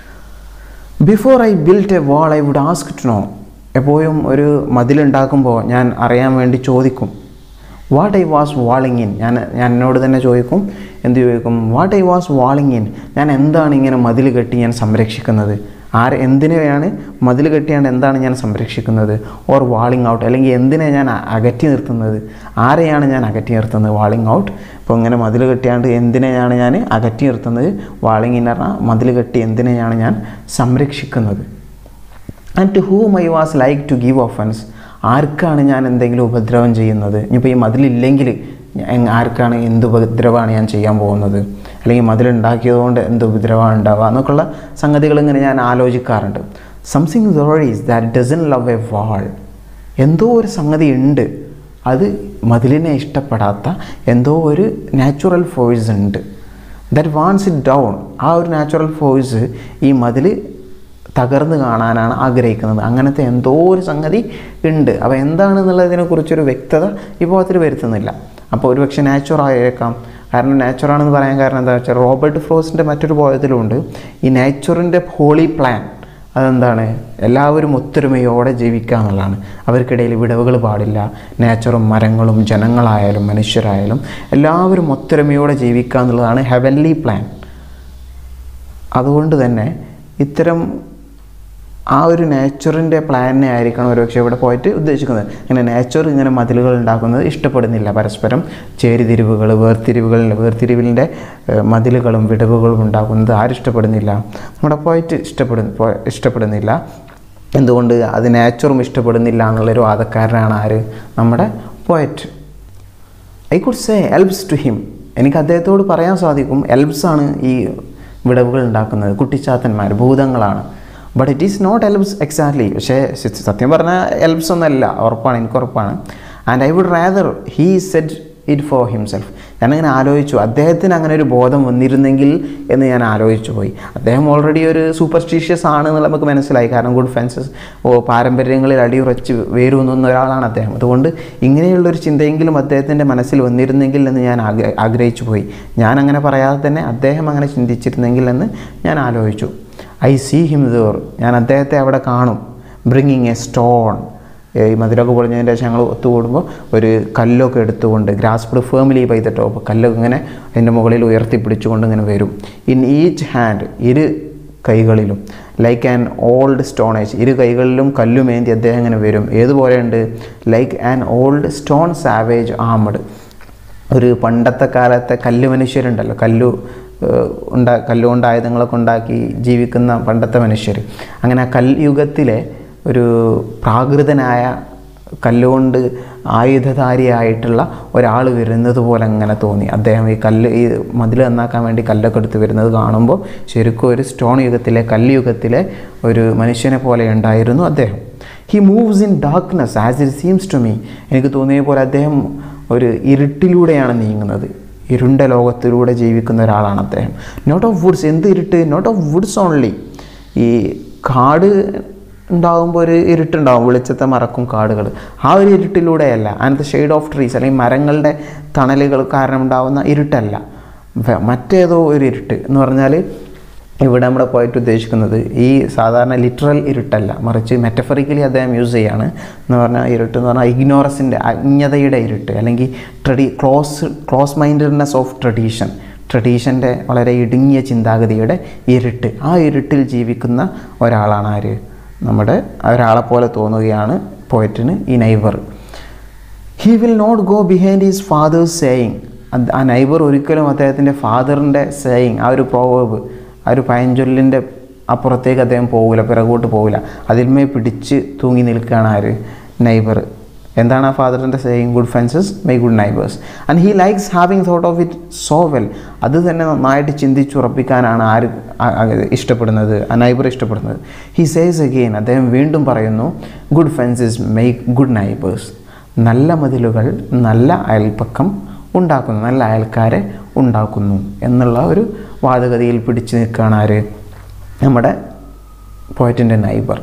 before I built a wall I would ask to know എപ്പോഴും ഒരു മതിലുണ്ടാക്കുമ്പോൾ ഞാൻ അറിയാൻ വേണ്ടി ചോദിക്കും what I was walling in ഞാൻ ഞാൻ എന്നോട് തന്നെ ചോദിക്കും എന്ത് ചോദിക്കും what I was walling in ഞാൻ എന്താണ് ഇങ്ങനെ മതിൽ കെട്ടി ഞാൻ സംരക്ഷിക്കുന്നത് ആര് എന്തിനെയാണ് മതിൽ കെട്ടിയാണ്ട് എന്താണ് ഞാൻ സംരക്ഷിക്കുന്നത് ഓർ വാളിങ് ഔട്ട് അല്ലെങ്കിൽ എന്തിനെ ഞാൻ അ- അകറ്റി നിർത്തുന്നത് ആരെയാണ് ഞാൻ അകറ്റി നിർത്തുന്നത് വാളിങ് ഔട്ട് ഇപ്പോൾ ഇങ്ങനെ മതിൽ കെട്ടിയാണ്ട് എന്തിനെയാണ് ഞാൻ അകറ്റി നിർത്തുന്നത് വാളിങ് എന്ന് പറഞ്ഞാൽ മതിൽ കെട്ടി എന്തിനെയാണ് ഞാൻ സംരക്ഷിക്കുന്നത് and to whom I was like to give offence ആർക്കാണ് ഞാൻ എന്തെങ്കിലും ഉപദ്രവം ചെയ്യുന്നത് ഇനിയിപ്പോൾ ഈ മതിലില്ലെങ്കിൽ ഞാൻ- ആർക്കാണ് എന്ത് ഉപദ്രവമാണ് ഞാൻ ചെയ്യാൻ പോകുന്നത് അല്ലെങ്കിൽ മതിലുണ്ടാക്കിയതുകൊണ്ട് എന്ത് ഉപദ്രവമാണ് ഉണ്ടാവുക എന്നൊക്കെയുള്ള സംഗതികൾ ഇങ്ങനെ ഞാൻ ആലോചിക്കാറുണ്ട് something there is that doesn't love a wall എന്തോ ഒരു സംഗതി ഉണ്ട് അത് മതിലിനെ ഇഷ്ടപ്പെടാത്ത എന്തോ ഒരു നാച്ചുറൽ ഫോഴ്സ് ഉണ്ട് ദാറ്റ് വാൺസ് ഇറ്റ് ഡൗൺ ആ ഒരു നാച്ചുറൽ ഫോഴ്സ് ഈ മതിൽ തകർന്ന് കാണാനാണ് ആഗ്രഹിക്കുന്നത് അങ്ങനത്തെ എന്തോ ഒരു സംഗതി ഉണ്ട് അപ്പോൾ എന്താണെന്നുള്ളതിനെക്കുറിച്ചൊരു വ്യക്തത ഈ പോകത്തിൽ വരുത്തുന്നില്ല അപ്പോൾ ഒരു പക്ഷേ നാച്ചുറൽ ആയേക്കാം കാരണം നാച്ചുറാണെന്ന് പറയാൻ കാരണം എന്താ വെച്ചാൽ റോബർട്ട് ഫ്രോസ്റ്റിൻ്റെ മറ്റൊരു പോയത്തിലുണ്ട് ഈ നാച്ചുറിൻ്റെ ഹോളി പ്ലാൻ അതെന്താണ് എല്ലാവരും ഒത്തൊരുമയോടെ ജീവിക്കുക എന്നുള്ളതാണ് അവർക്കിടയിൽ വിടവുകൾ പാടില്ല നാച്ചുറും മരങ്ങളും ജനങ്ങളായാലും മനുഷ്യരായാലും എല്ലാവരും ഒത്തൊരുമയോടെ ജീവിക്കുക എന്നുള്ളതാണ് ഹെവൻലി പ്ലാൻ അതുകൊണ്ട് തന്നെ ഇത്തരം ആ ഒരു നേച്ചറിൻ്റെ പ്ലാനിനെ ആയിരിക്കണം ഒരുപക്ഷെ ഇവിടെ പോയിട്ട് ഉദ്ദേശിക്കുന്നത് ഇങ്ങനെ നേച്ചർ ഇങ്ങനെ മതിലുകൾ ഉണ്ടാക്കുന്നത് ഇഷ്ടപ്പെടുന്നില്ല പരസ്പരം ചേരിതിരിവുകൾ വേർതിരിവുകൾ വേർതിരിവിൻ്റെ ഏഹ്, മതിലുകളും വിടവുകളും ഉണ്ടാക്കുന്നത് ആരും ഇഷ്ടപ്പെടുന്നില്ല നമ്മുടെ പോയിട്ട് ഇഷ്ടപ്പെടു പോ- ഇഷ്ടപ്പെടുന്നില്ല എന്തുകൊണ്ട് അത് നേച്ചറും ഇഷ്ടപ്പെടുന്നില്ല എന്നുള്ളൊരു വാദക്കാരനാണ് ആര് നമ്മുടെ poet I could say elves to him എനിക്ക് അദ്ദേഹത്തോട് പറയാൻ സാധിക്കും എൽബ്സ് ആണ് ഈ വിടവുകൾ ഉണ്ടാക്കുന്നത് കുട്ടിച്ചാത്തന്മാർ ഭൂതങ്ങളാണ് but it is not elves exactly പക്ഷേ സ- സത്യം പറഞ്ഞാൽ എൽബ്സ് ഒന്നല്ല ഉറപ്പാണ് എനിക്ക് ഉറപ്പാണ് and I would rather he said it for himself ഞാനങ്ങനെ ആലോചിച്ചു അദ്ദേഹത്തിന് അങ്ങനെ ഒരു ബോധം വന്നിരുന്നെങ്കിൽ എന്ന് ഞാൻ ആലോചിച്ചു പോയി അദ്ദേഹം ഓൾറെഡി ഒരു സൂപ്പർസ്റ്റീഷ്യസ് ആണ് എന്നുള്ള നമുക്ക് മനസ്സിലായി കാരണം ഗുഡ് ഫെൻസസ് ഓ പാരമ്പര്യങ്ങളിൽ അടിയുറച്ച് വേരൂന്നുന്ന ഒരാളാണ് അദ്ദേഹം അതുകൊണ്ട് ഇങ്ങനെയുള്ളൊരു ചിന്തയെങ്കിലും അദ്ദേഹത്തിൻ്റെ മനസ്സിൽ വന്നിരുന്നെങ്കിൽ എന്ന് ഞാൻ ആഗ്ര ആഗ്രഹിച്ചു പോയി ഞാൻ അങ്ങനെ പറയാതെ തന്നെ അദ്ദേഹം അങ്ങനെ ചിന്തിച്ചിരുന്നെങ്കിൽ എന്ന് ഞാൻ ആലോചിച്ചു ഐ സീ ഹിം ദോർ ഞാൻ അദ്ദേഹത്തെ അവിടെ കാണും ബ്രിങ്ങിങ് എ സ്റ്റോൺ ഈ മധുരമൊക്കെ പൊളിഞ്ഞതിന് ശേഷം ഞങ്ങൾ ഒത്തുകൂടുമ്പോൾ ഒരു കല്ലൊക്കെ എടുത്തുകൊണ്ട് grasped firmly by the top കല്ലൊക്കെ ഇങ്ങനെ അതിൻ്റെ മുകളിൽ ഉയർത്തിപ്പിടിച്ചുകൊണ്ട് ഇങ്ങനെ വരും ഇൻ ഈച്ച് ഹാൻഡ് ഇരു കൈകളിലും ലൈക്ക് ആൻ ഓൾഡ് സ്റ്റോണേജ് ഇരു കൈകളിലും കല്ലുമേന്തി അദ്ദേഹം ഇങ്ങനെ വരും ഏതുപോലെയുണ്ട് like an old stone savage armed ഒരു പണ്ടത്തെ കാലത്തെ കല്ല് മനുഷ്യരുണ്ടല്ലോ കല്ലു ഏഹ്, ഉണ്ടാ കല്ലുകൊണ്ട് ആയുധങ്ങളൊക്കെ ഉണ്ടാക്കി ജീവിക്കുന്ന പണ്ടത്തെ മനുഷ്യർ അങ്ങനെ ആ കൽയുഗത്തിലെ ഒരു പ്രാകൃതനായ കല്ലുകൊണ്ട് ആയുധധാരിയായിട്ടുള്ള ഒരാൾ വരുന്നത് പോലെ അങ്ങനെ തോന്നി അദ്ദേഹം ഈ കല്ല് ഈ മതിൽ നന്നാക്കാൻ വേണ്ടി കല്ലൊക്കെ എടുത്ത് വരുന്നത് കാണുമ്പോൾ ശരിക്കും ഒരു സ്റ്റോൺ യുഗത്തിലെ കല്ലുയുഗത്തിലെ ഒരു മനുഷ്യനെ പോലെ ഉണ്ടായിരുന്നു അദ്ദേഹം he moves in darkness as it seems to me എനിക്ക് തോന്നിയ പോലെ അദ്ദേഹം ഒരു ഇരുട്ടിലൂടെയാണ് നീങ്ങുന്നത് ഇരുണ്ട ലോകത്തിലൂടെ ജീവിക്കുന്ന ഒരാളാണ് അദ്ദേഹം നോട്ട് ഓഫ് വുഡ്സ് എന്ത് ഇരുട്ട് നോട്ട് ഓഫ് വുഡ്സ് ഓൺലി ഈ കാട് ഉണ്ടാകുമ്പോൾ ഒരു ഇരുട്ടുണ്ടാവും വെളിച്ചത്തെ മറക്കും കാടുകൾ ആ ഒരു ഇരുട്ടിലൂടെയല്ല and the shade of trees അല്ലെങ്കിൽ മരങ്ങളുടെ തണലുകൾ കാരണം ഉണ്ടാകുന്ന ഇരുട്ടല്ല വെ- മറ്റേതോ ഒരു ഇരുട്ട് എന്ന് പറഞ്ഞാൽ ഇവിടെ നമ്മുടെ പോയിട്ട് ഉദ്ദേശിക്കുന്നത് ഈ സാധാരണ ലിറ്ററൽ ഇരുട്ടല്ല മറിച്ച് മെറ്റഫറിക്കലി അദ്ദേഹം യൂസ് ചെയ്യാണ് എന്ന് പറഞ്ഞാൽ ഇരുട്ട് എന്ന് പറഞ്ഞാൽ ഇഗ്നോറസിൻ്റെ അജ്ഞതയുടെ ഇരുട്ട് അല്ലെങ്കിൽ ട്രഡി close close mindedness of tradition ട്രഡീഷൻ്റെ വളരെ ഇടുങ്ങിയ ചിന്താഗതിയുടെ ഇരുട്ട് ആ ഇരുട്ടിൽ ജീവിക്കുന്ന ഒരാളാണ് ആര് നമ്മുടെ ഒരാളെ പോലെ തോന്നുകയാണ് പോയറ്റിന് ഈ neighbour he will not go behind his father's saying ആ നൈബർ ഒരിക്കലും അദ്ദേഹത്തിൻ്റെ ഫാദറിൻ്റെ സേയിങ് ആ ഒരു പ്രോവേബ് ആ ഒരു പഴഞ്ചൊല്ലിൻ്റെ അപ്പുറത്തേക്ക് അദ്ദേഹം പോകില്ല പിറകോട്ട് പോകില്ല അതിന്മേ പിടിച്ച് തൂങ്ങി നിൽക്കുകയാണ് ആര് നൈബർ എന്താണ് ആ ഫാദറിൻ്റെ saying good fences my good neighbours and he likes having thought of it so well അത് തന്നെ നന്നായിട്ട് ചിന്തിച്ചുറപ്പിക്കാനാണ് ആര് ആ- ആ ഇഷ്ടപ്പെടുന്നത് ആ നൈബർ ഇഷ്ടപ്പെടുന്നത് ഹി സേസ് അഗെയിൻ അദ്ദേഹം വീണ്ടും പറയുന്നു good fences make good neighbours നല്ല മതിലുകൾ നല്ല അയൽപ്പക്കം ഉണ്ടാക്കുന്നു നല്ല അയൽക്കാരെ ഉണ്ടാക്കുന്നു എന്നുള്ള ഒരു വാദഗതിയിൽ പിടിച്ചു നിൽക്കുകയാണ് ആര് നമ്മുടെ പോയറ്റിൻ്റെ നൈബർ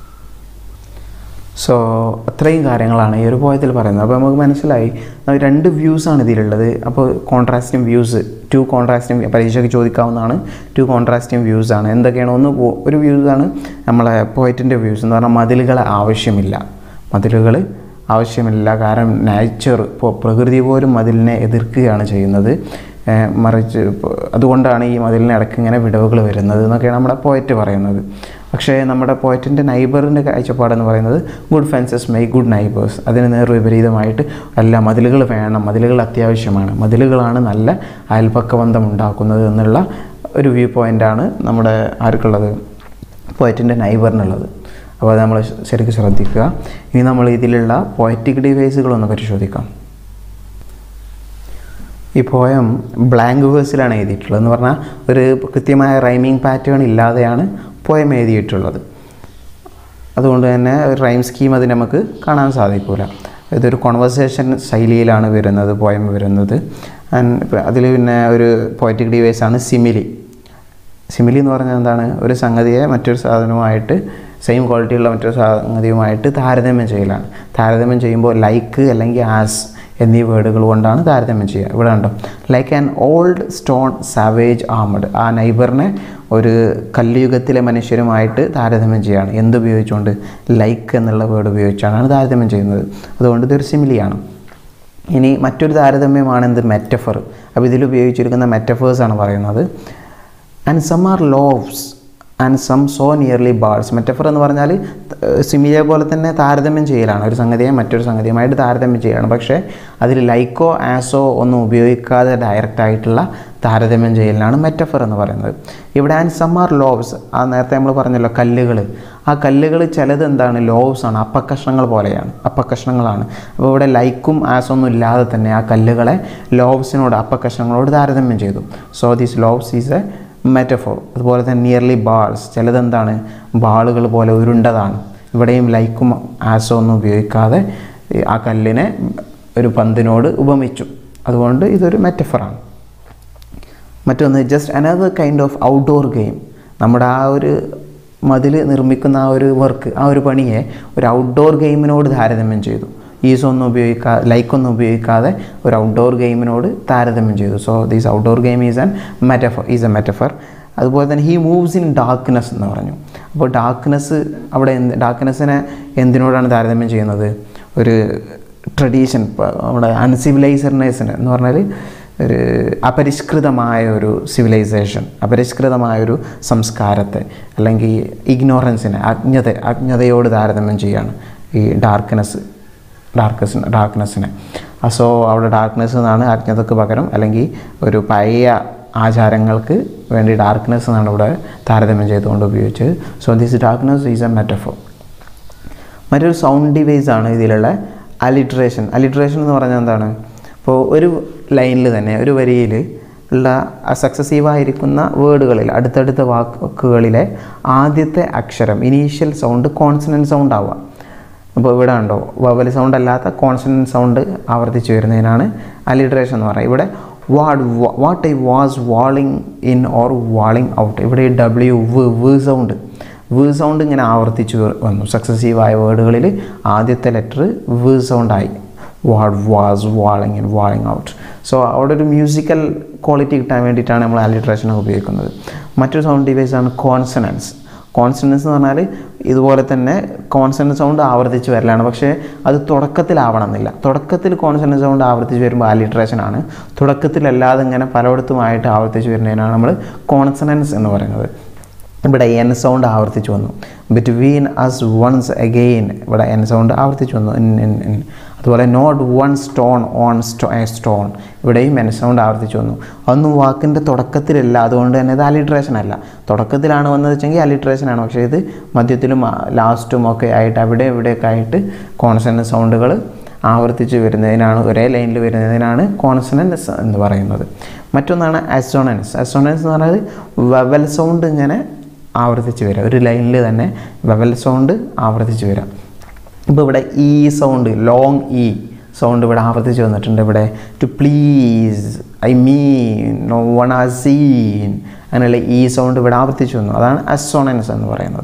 സോ അത്രയും കാര്യങ്ങളാണ് ഈ ഒരു പോയത്തിൽ പറയുന്നത് അപ്പോൾ നമുക്ക് മനസ്സിലായി അത് രണ്ട് വ്യൂസാണ് ഇതിലുള്ളത് അപ്പോൾ കോൺട്രാസ്റ്റിംഗ് വ്യൂസ് ടു കോൺട്രാസ്റ്റിംഗ് പരീക്ഷയ്ക്ക് ചോദിക്കാവുന്നതാണ് ടു കോൺട്രാസ്റ്റിംഗ് വ്യൂസ് ആണ് എന്തൊക്കെയാണ് ഒന്ന് പോ- ഒരു വ്യൂസാണ് നമ്മളെ പോയറ്റിൻ്റെ വ്യൂസ് എന്ന് പറഞ്ഞാൽ മതിലുകളെ ആവശ്യമില്ല മതിലുകൾ ആവശ്യമില്ല കാരണം നാച്ചർ ഇപ്പോൾ പ്രകൃതി പോലും മതിലിനെ എതിർക്കുകയാണ് ചെയ്യുന്നത് ഏഹ് മറിച്ച് ഇപ്പോൾ അതുകൊണ്ടാണ് ഈ മതിലിന് ഇടയ്ക്ക് ഇങ്ങനെ വിടവുകൾ വരുന്നത് എന്നൊക്കെയാണ് നമ്മുടെ പോയറ്റ് പറയുന്നത് പക്ഷേ നമ്മുടെ പോയറ്റിൻ്റെ നൈബറിൻ്റെ കാഴ്ചപ്പാടെന്ന് പറയുന്നത് good fences may good neighbours അതിന് നേർ വിപരീതമായിട്ട് അല്ല മതിലുകൾ വേണം മതിലുകൾ അത്യാവശ്യമാണ് മതിലുകളാണ് നല്ല അയൽപക്ക ബന്ധം ഉണ്ടാക്കുന്നത് എന്നുള്ള ഒരു വ്യൂ പോയിൻ്റാണ് നമ്മുടെ ആർക്കുള്ളത് പോയറ്റിൻ്റെ നൈബറിനുള്ളത് അപ്പോൾ അത് നമ്മൾ ശരിക്കും ശ്രദ്ധിക്കുക ഇനി നമ്മൾ ഇതിലുള്ള പോയറ്റിക് ഡിവൈസുകളൊന്ന് പരിശോധിക്കാം ഈ പോയം ബ്ലാങ്ക് വേഴ്സിലാണ് എഴുതിയിട്ടുള്ളത് എന്ന് പറഞ്ഞാൽ ഒരു കൃത്യമായ റൈമിംഗ് പാറ്റേൺ ഇല്ലാതെയാണ് പോയം എഴുതിയിട്ടുള്ളത് അതുകൊണ്ട് തന്നെ ഒരു റൈം സ്കീം അത് നമുക്ക് കാണാൻ സാധിക്കില്ല ഇതൊരു കോൺവെർസേഷൻ ശൈലിയിലാണ് വരുന്നത് പോയം വരുന്നത് ആൻഡ് അതിൽ പിന്നെ ഒരു പോയറ്റിക് ഡിവൈസാണ് സിമിലി സിമിലി എന്ന് പറഞ്ഞാൽ എന്താണ് ഒരു സംഗതിയെ മറ്റൊരു സാധനവുമായിട്ട് സെയിം ക്വാളിറ്റിയുള്ള മറ്റൊരു സംഗതിയുമായിട്ട് താരതമ്യം ചെയ്യലാണ് താരതമ്യം ചെയ്യുമ്പോൾ ലൈക്ക് അല്ലെങ്കിൽ ആസ് എന്നീ വേർഡുകൾ കൊണ്ടാണ് താരതമ്യം ചെയ്യുക ഇവിടെ ഉണ്ടോ like an old stone savage armed ആ നൈബറിനെ ഒരു കല്ലുയുഗത്തിലെ മനുഷ്യരുമായിട്ട് താരതമ്യം ചെയ്യുകയാണ് എന്തുപയോഗിച്ചുകൊണ്ട് ലൈക്ക് എന്നുള്ള വേർഡ് ഉപയോഗിച്ചാണ് താരതമ്യം ചെയ്യുന്നത് അതുകൊണ്ട് ഇതൊരു സിമിലിയാണ് ഇനി മറ്റൊരു താരതമ്യമാണ് എന്ത് മെറ്റഫർ അപ്പോൾ ഇതിൽ ഉപയോഗിച്ചിരിക്കുന്ന മെറ്റഫേഴ്സാണ് പറയുന്നത് and some are loaves and some so nearly balls metaphor എന്ന് പറഞ്ഞാൽ സിമിലിയെ പോലെ തന്നെ താരതമ്യം ചെയ്യലാണ് ഒരു സംഗതിയെ മറ്റൊരു സംഗതിയുമായിട്ട് താരതമ്യം ചെയ്യലാണ് പക്ഷേ അതിൽ ലൈക്കോ ആസോ ഒന്നും ഉപയോഗിക്കാതെ ഡയറക്റ്റ് ആയിട്ടുള്ള താരതമ്യം ചെയ്യലാണ് മെറ്റഫർ എന്ന് പറയുന്നത് ഇവിടെ ആൻഡ് സം ആർ ലോവ്സ് ആ നേരത്തെ നമ്മൾ പറഞ്ഞല്ലോ കല്ലുകൾ ആ കല്ലുകൾ ചിലത് എന്താണ് ലോവ്സ് ആണ് അപ്പക്കഷ്ണങ്ങൾ പോലെയാണ് അപ്പക്കഷ്ണങ്ങളാണ് അപ്പോൾ ഇവിടെ ലൈക്കും ആസൊന്നും ഇല്ലാതെ തന്നെ ആ കല്ലുകളെ ലോവ്സിനോട് അപ്പക്കഷ്ണങ്ങളോട് താരതമ്യം ചെയ്തു so these loaves is a metaphor അതുപോലെ തന്നെ നിയർലി ബാൾസ് ചിലതെന്താണ് ബാളുകൾ പോലെ ഉരുണ്ടതാണ് ഇവിടെയും ലൈക്കും ആസോ ഒന്നും ഉപയോഗിക്കാതെ ഈ ആ കല്ലിനെ ഒരു പന്തിനോട് ഉപമിച്ചു അതുകൊണ്ട് ഇതൊരു മെറ്റഫറാണ് മറ്റൊന്ന് just another kind of outdoor game നമ്മുടെ ആ ഒരു മതിൽ നിർമ്മിക്കുന്ന ആ ഒരു വർക്ക് ആ ഒരു പണിയെ ഒരു ഔട്ട്ഡോർ ഗെയിമിനോട് താരതമ്യം ചെയ്തു ഈസ് ഒന്നും ഉപയോഗിക്കാ ലൈക്കൊന്നും ഉപയോഗിക്കാതെ ഒരു ഔട്ട്ഡോർ ഗെയിമിനോട് താരതമ്യം ചെയ്തു so these outdoor game is an metaphor is a metaphor അതുപോലെ തന്നെ ഹീ മൂവ്സ് ഇൻ ഡാർക്ക്നെസ് എന്ന് പറഞ്ഞു അപ്പോൾ ഡാർക്ക്നെസ് അവിടെ എന്ത് ഡാർക്ക്നെസ്സിനെ എന്തിനോടാണ് താരതമ്യം ചെയ്യുന്നത് ഒരു ട്രഡീഷൻ നമ്മുടെ അൺസിവിലൈസർനെസ്സിന് എന്ന് പറഞ്ഞാൽ ഒരു അപരിഷ്കൃതമായ ഒരു സിവിലൈസേഷൻ അപരിഷ്കൃതമായ ഒരു സംസ്കാരത്തെ അല്ലെങ്കിൽ ഇഗ്നോറൻസിനെ അജ്ഞത അജ്ഞതയോട് താരതമ്യം ചെയ്യാണ് ഈ ഡാർക്ക്നെസ് ഡാർക്കസ് ഡാർക്ക്നെസ്സിനെ സോ അവിടെ ഡാർക്ക്നെസ് എന്നാണ് അജ്ഞതക്ക് പകരം അല്ലെങ്കിൽ ഒരു പഴയ ആചാരങ്ങൾക്ക് വേണ്ടി ഡാർക്ക്നെസ് എന്നാണ് ഇവിടെ താരതമ്യം ചെയ്തുകൊണ്ട് ഉപയോഗിച്ചത് so this darkness is a metaphor മറ്റൊരു സൗണ്ട് ഡിവൈസ് ആണ് ഇതിലുള്ള അലിട്രേഷൻ അലിട്രേഷൻ എന്ന് പറഞ്ഞാൽ എന്താണ് ഇപ്പോൾ ഒരു ലൈനിൽ തന്നെ ഒരു വരിയിൽ ഉള്ള സക്സസീവായിരിക്കുന്ന വേർഡുകളിൽ അടുത്തടുത്ത വാക്കുകളിലെ ആദ്യത്തെ അക്ഷരം ഇനീഷ്യൽ സൗണ്ട് കോൺസണൻറ്റ് സൗണ്ട് ആവുക അപ്പോൾ ഇവിടെ ഉണ്ടോ വവൽ സൗണ്ട് അല്ലാത്ത കോൺസണൻറ്റ് സൗണ്ട് ആവർത്തിച്ച് വരുന്നതിനാണ് അലിട്രേഷൻ എന്ന് പറയുന്നത് ഇവിടെ what what I was walling in or walling out ഇവിടെ ഡബ്ല്യു വ് വ് സൗണ്ട് വ് സൗണ്ട് ഇങ്ങനെ ആവർത്തിച്ച് വന്നു സക്സസീവായ വേർഡുകളിൽ ആദ്യത്തെ ലെറ്റർ വ് സൗണ്ടായി what was walling in walling out so അവിടെ ഒരു മ്യൂസിക്കൽ ക്വാളിറ്റി കിട്ടാൻ വേണ്ടിയിട്ടാണ് നമ്മൾ അലിട്രേഷൻ ഉപയോഗിക്കുന്നത് മറ്റൊരു സൗണ്ട് ഡിവൈസ് ആണ് കോൺസണൻസ് കോൺസണൻസ് എന്ന് പറഞ്ഞാൽ ഇതുപോലെ തന്നെ കോൺസണൻറ്റ് സൗണ്ട് ആവർത്തിച്ച് വരലാണ് പക്ഷേ അത് തുടക്കത്തിലാവണമെന്നില്ല തുടക്കത്തിൽ കോൺസണൻറ്റ് സൗണ്ട് ആവർത്തിച്ച് വരുമ്പോൾ ആലിട്രേഷൻ ആണ് തുടക്കത്തിലല്ലാതെ ഇങ്ങനെ പലയിടത്തുമായിട്ട് ആവർത്തിച്ച് വരുന്നതിനാണ് നമ്മൾ കോൺസണൻസ് എന്ന് പറയുന്നത് ഇവിടെ എൻ സൗണ്ട് ആവർത്തിച്ച് വന്നു ബിറ്റ്വീൻ അസ് വൺസ് അഗെയിൻ ഇവിടെ എൻ സൗണ്ട് ആവർത്തിച്ച് വന്നു ഇൻ ഇൻ ഇൻ അതുപോലെ നോട്ട് വൺ സ്റ്റോൺ ഓൺ സ്റ്റോ സ്റ്റോൺ ഇവിടെയും എൻ സൗണ്ട് ആവർത്തിച്ച് വന്നു അതൊന്നും വാക്കിൻ്റെ തുടക്കത്തിലല്ല അതുകൊണ്ട് തന്നെ ഇത് അലിട്രേഷൻ അല്ല തുടക്കത്തിലാണ് വന്നത് വെച്ചെങ്കിൽ അലിട്രേഷൻ ആണ് പക്ഷേ ഇത് മധ്യത്തിലും ലാസ്റ്റും ഒക്കെ ആയിട്ട് അവിടെ ഇവിടെയൊക്കെ ആയിട്ട് കോൺസണൻറ്റ് സൗണ്ടുകൾ ആവർത്തിച്ച് വരുന്നതിനാണ് ഒരേ ലൈനിൽ വരുന്നതിനാണ് കോൺസണൻസ് എന്ന് പറയുന്നത് മറ്റൊന്നാണ് അസോണൻസ് അസോണൻസ് എന്ന് പറയുന്നത് വവൽ സൗണ്ട് ഇങ്ങനെ ആവർത്തിച്ച് വരിക ഒരു ലൈനിൽ തന്നെ വവൽ സൗണ്ട് ആവർത്തിച്ച് വരിക ഇപ്പോൾ ഇവിടെ ഈ സൗണ്ട് ലോങ് ഇ സൗണ്ട് ഇവിടെ ആവർത്തിച്ച് വന്നിട്ടുണ്ട് ഇവിടെ to please I mean no one ആ സീൻ അങ്ങനെയുള്ള ഈ സൗണ്ട് ഇവിടെ ആവർത്തിച്ച് വന്നു അതാണ് അസോണൻസ് എന്ന് പറയുന്നത്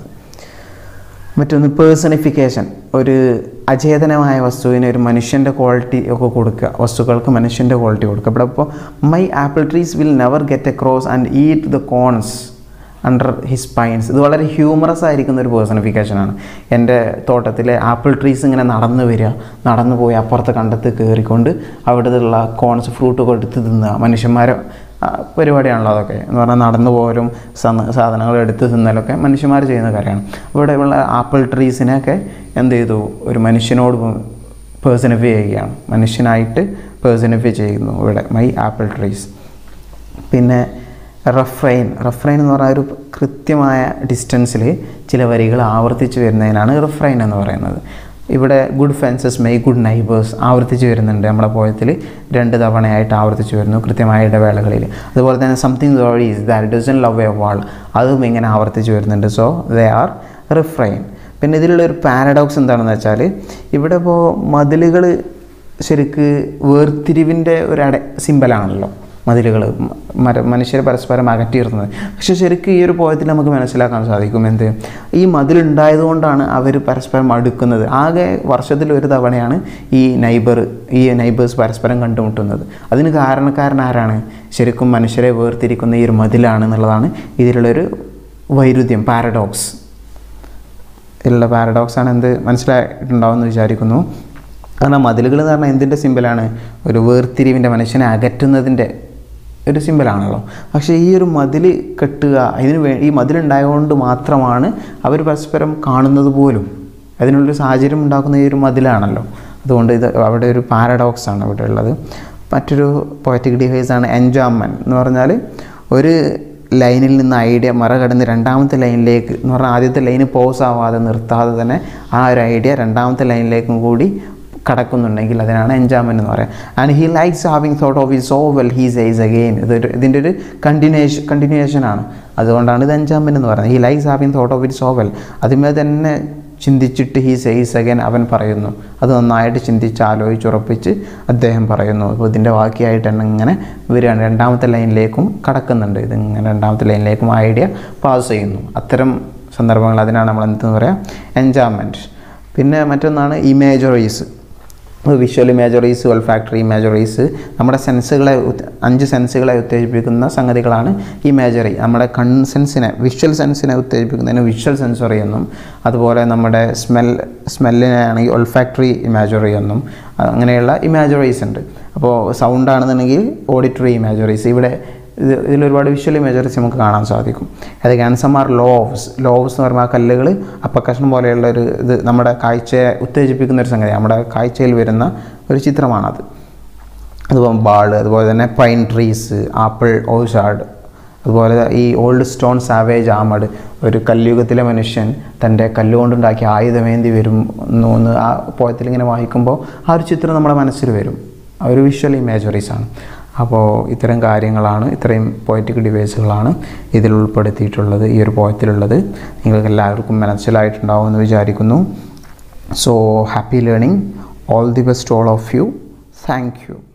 മറ്റൊന്ന് പേഴ്സണിഫിക്കേഷൻ ഒരു അചേതനമായ വസ്തുവിന് ഒരു മനുഷ്യൻ്റെ ക്വാളിറ്റി ഒക്കെ കൊടുക്കുക വസ്തുക്കൾക്ക് മനുഷ്യൻ്റെ ക്വാളിറ്റി കൊടുക്കുക ഇവിടെ ഇപ്പോൾ my apple trees will never get across and eat the cones under his pines ഇത് വളരെ ഹ്യൂമറസ് ആയിരിക്കുന്ന ഒരു പേഴ്സണിഫിക്കേഷനാണ് എൻ്റെ തോട്ടത്തിലെ ആപ്പിൾ ട്രീസ് ഇങ്ങനെ നടന്നു വരിക നടന്നു പോയി അപ്പുറത്തെ കണ്ടത്ത് കയറിക്കൊണ്ട് അവിടുത്തെ കോൺസ് ഫ്രൂട്ടൊക്കെ എടുത്ത് തിന്നുക മനുഷ്യന്മാരെ ആ, പരിപാടിയാണല്ലോ അതൊക്കെ എന്ന് പറഞ്ഞാൽ നടന്നു പോലും സന്ന- സാധനങ്ങൾ എടുത്ത് തിന്നലൊക്കെ മനുഷ്യന്മാർ ചെയ്യുന്ന കാര്യമാണ് ഇവിടെ ഉള്ള ആപ്പിൾ ട്രീസിനെയൊക്കെ എന്ത് ചെയ്തു ഒരു മനുഷ്യനോട് പേഴ്സണിഫൈ ചെയ്യുകയാണ് മനുഷ്യനായിട്ട് പേഴ്സണിഫൈ ചെയ്യുന്നു ഇവിടെ മൈ ആപ്പിൾ ട്രീസ് പിന്നെ റഫ്രൈൻ റഫ്രൈൻ എന്ന് പറഞ്ഞാൽ ഒരു കൃത്യമായ ഡിസ്റ്റൻസിൽ ചില വരികൾ ആവർത്തിച്ച് വരുന്നതിനാണ് റിഫ്രൈൻ എന്ന് പറയുന്നത് ഇവിടെ good fences may good neighbours ആവർത്തിച്ച് വരുന്നുണ്ട് നമ്മുടെ പോയത്തിൽ രണ്ട് തവണയായിട്ട് ആവർത്തിച്ച് വരുന്നു കൃത്യമായ ഇടവേളകളിൽ അതുപോലെ തന്നെ something is that doesn't love a wall അതും ഇങ്ങനെ ആവർത്തിച്ച് വരുന്നുണ്ട് സോ ദേ ആർ റിഫ്രൈൻ പിന്നെ ഇതിലുള്ള ഒരു പാരഡോക്സ് എന്താണെന്ന് വെച്ചാൽ ഇവിടെ ഇപ്പോൾ മതിലുകൾ ശരിക്ക് വേർതിരിവിൻ്റെ ഒരു അട സിമ്പലാണല്ലോ മതിലുകൾ മര മനുഷ്യരെ പരസ്പരം അകറ്റിയിരുന്നത് പക്ഷെ ശരിക്കും ഈ ഒരു പോയത്തിൽ നമുക്ക് മനസ്സിലാക്കാൻ സാധിക്കും എന്ത് ഈ മതിലുണ്ടായതുകൊണ്ടാണ് അവർ പരസ്പരം അടുക്കുന്നത് ആകെ വർഷത്തിൽ ഒരു തവണയാണ് ഈ നൈബർ ഈ നൈബേഴ്സ് പരസ്പരം കണ്ടുമുട്ടുന്നത് അതിന് കാരണക്കാരൻ ആരാണ് ശരിക്കും മനുഷ്യരെ വേർതിരിക്കുന്ന ഈ ഒരു മതിലാണ് എന്നുള്ളതാണ് ഇതിലുള്ളൊരു വൈരുദ്ധ്യം പാരഡോക്സ് ഇതിലുള്ള പാരഡോക്സ് ആണ് എന്ത് മനസ്സിലായിട്ടുണ്ടാവുമെന്ന് വിചാരിക്കുന്നു കാരണം മതിലുകൾ എന്ന് പറഞ്ഞാൽ എന്തിൻ്റെ സിമ്പിളാണ് ഒരു വേർതിരിവിൻ്റെ മനുഷ്യനെ അകറ്റുന്നതിൻ്റെ ഒരു സിമ്പിളാണല്ലോ പക്ഷേ ഈ ഒരു മതിൽ കെട്ടുക ഇതിന് വേ ഈ മതിലുണ്ടായതുകൊണ്ട് മാത്രമാണ് അവർ പരസ്പരം കാണുന്നത് പോലും അതിനുള്ളൊരു സാഹചര്യം ഉണ്ടാക്കുന്ന ഈ ഒരു മതിലാണല്ലോ അതുകൊണ്ട് ഇത് അവിടെ ഒരു പാരഡോക്സ് ആണ് ഇവിടെ ഉള്ളത് മറ്റൊരു പോയറ്റിക് ഡിവൈസ് ആണ് എൻജോയ്മെൻ എന്ന് പറഞ്ഞാൽ ഒരു ലൈനിൽ നിന്ന് ഐഡിയ മറകടന്ന് രണ്ടാമത്തെ ലൈനിലേക്ക് എന്ന് പറഞ്ഞാൽ ആദ്യത്തെ ലൈന് പോസ് ആവാതെ നിർത്താതെ തന്നെ ആ ഒരു ഐഡിയ രണ്ടാമത്തെ ലൈനിലേക്കും കൂടി കടക്കുന്നുണ്ടെങ്കിൽ അതിനാണ് എൻജോയ്മെൻറ്റ് എന്ന് പറയാം and he likes having thought of ഈ so well he says again ഇതൊരു ഇതിൻ്റെ ഒരു കണ്ടിന്യൂഷൻ കണ്ടിന്യൂഷൻ ആണ് അതുകൊണ്ടാണ് ഇത് എൻജോയ്മെൻറ്റ് എന്ന് പറയുന്നത് he likes having thought of it so well അതിന്മേൽ തന്നെ ചിന്തിച്ചിട്ട് ഹീ സൈസ് അഗൈൻ അവൻ പറയുന്നു അത് നന്നായിട്ട് ചിന്തിച്ച് ആലോചിച്ചുറപ്പിച്ച് അദ്ദേഹം പറയുന്നു അപ്പോൾ ഇതിൻ്റെ ബാക്കിയായിട്ട് തന്നെ ഇങ്ങനെ വരികയാണ് രണ്ടാമത്തെ ലൈനിലേക്കും കടക്കുന്നുണ്ട് ഇതിങ്ങനെ രണ്ടാമത്തെ ലൈനിലേക്കും ഐഡിയ പാസ് ചെയ്യുന്നു അത്തരം സന്ദർഭങ്ങൾ അതിനാണ് നമ്മൾ എന്തെന്ന് പറയാം എൻജോയ്മെൻറ്റ് പിന്നെ മറ്റൊന്നാണ് imageries visual imageries olfactory imageries നമ്മുടെ സെൻസുകളെ ഉത്ത- അഞ്ച് സെൻസുകളെ ഉത്തേജിപ്പിക്കുന്ന സംഗതികളാണ് ഇമേജറി നമ്മുടെ കൺ സെൻസിനെ വിഷ്വൽ സെൻസിനെ ഉത്തേജിപ്പിക്കുന്നതിന് വിഷ്വൽ സെൻസറി എന്നും അതുപോലെ നമ്മുടെ സ്മെൽ സ്മെല്ലിനെ ആണെങ്കിൽ ഒൾഫാക്ടറി ഇമേജറി എന്നും അങ്ങനെയുള്ള ഇമേജറീസ് ഉണ്ട് അപ്പോൾ സൗണ്ട് ആണെന്നുണ്ടെങ്കിൽ ഓഡിറ്ററി ഇമേജറീസ് ഇവിടെ ഇത് ഇതിൽ ഒരുപാട് വിഷ്വൽ ഇമേജറീസ് നമുക്ക് കാണാൻ സാധിക്കും അത് ക്യാൻസർമാർ ലോവ്സ് ലോവ്സ് എന്ന് പറയുമ്പോൾ ആ കല്ലുകൾ അപ്പക്കഷ്ണം പോലെയുള്ള ഒരു ഇത് നമ്മുടെ കാഴ്ചയെ ഉത്തേജിപ്പിക്കുന്ന ഒരു സംഗതി നമ്മുടെ കാഴ്ചയിൽ വരുന്ന ഒരു ചിത്രമാണത് അതുപോലെ ബാൾ അതുപോലെ തന്നെ പൈൻ ട്രീസ് ആപ്പിൾ ഓഷാർഡ് അതുപോലെ ഈ ഓൾഡ് സ്റ്റോൺ സാവേജ് ആമഡ് ഒരു കല്യുഗത്തിലെ മനുഷ്യൻ തൻ്റെ കല്ലുകൊണ്ടുണ്ടാക്കിയ ആയുധമേന്തി വരും എന്ന് ആ പോയത്തിൽ ഇങ്ങനെ വായിക്കുമ്പോൾ ആ ഒരു ചിത്രം നമ്മുടെ മനസ്സിൽ വരും ആ ഒരു വിഷ്വൽ ഇമേജറീസ് ആണ് അപ്പോൾ ഇത്തരം കാര്യങ്ങളാണ് ഇത്രയും പോയറ്റിക് ഡിവൈസുകളാണ് ഇതിൽ ഉൾപ്പെടുത്തിയിട്ടുള്ളത് ഈ ഒരു പോയത്തിലുള്ളത് നിങ്ങൾക്ക് എല്ലാവർക്കും മനസ്സിലായിട്ടുണ്ടാവുമെന്ന് വിചാരിക്കുന്നു so happy learning all the best all of you thank U